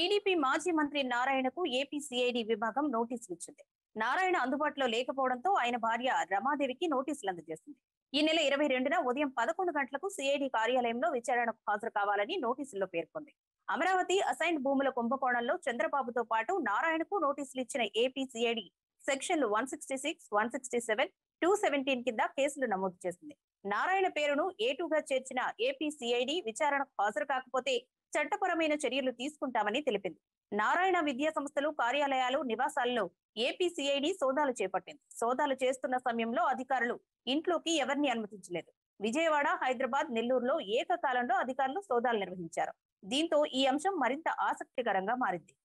TDP మాజీ మంత్రి నారాయణకు ఏపీ సిఐడి విభాగం నోటీసులు ఇచ్చింది నారాయణ అందుబాటులో లేకపోవడంతో ఆయన భార్య రమాదేవికి నోటీసులు అందజేసింది ఈ నెల ఇరవై రెండున ఉదయం పదకొండు గంటలకు సిఐడి కార్యాలయంలో విచారణకు హాజరు కావాలని నోటీసుల్లో పేర్కొంది అమరావతి అసైన్ భూముల కుంభకోణంలో చంద్రబాబుతో పాటు నారాయణకు నోటీసులు ఇచ్చిన ఏపీ సిఐడి సెక్షన్లు one sixty six one sixty seven two seventeen కింద కేసులు నమోదు చేసింది నారాయణ పేరును ఏటుగా చేర్చిన ఏపీ సిఐడి విచారణకు హాజరు కాకపోతే చట్టపరమైన చర్యలు తీసుకుంటామని తెలిపింది నారాయణ విద్యా సంస్థలు కార్యాలయాలు నివాసాల్లో ఏపీ సిఐడి సోదాలు చేపట్టింది సోదాలు చేస్తున్న సమయంలో అధికారులు ఇంట్లోకి ఎవరిని అనుమతించలేదు విజయవాడ హైదరాబాద్ నెల్లూరులో ఏకకాలంలో అధికారులు సోదాలు నిర్వహించారు దీంతో ఈ అంశం మరింత ఆసక్తికరంగా మారింది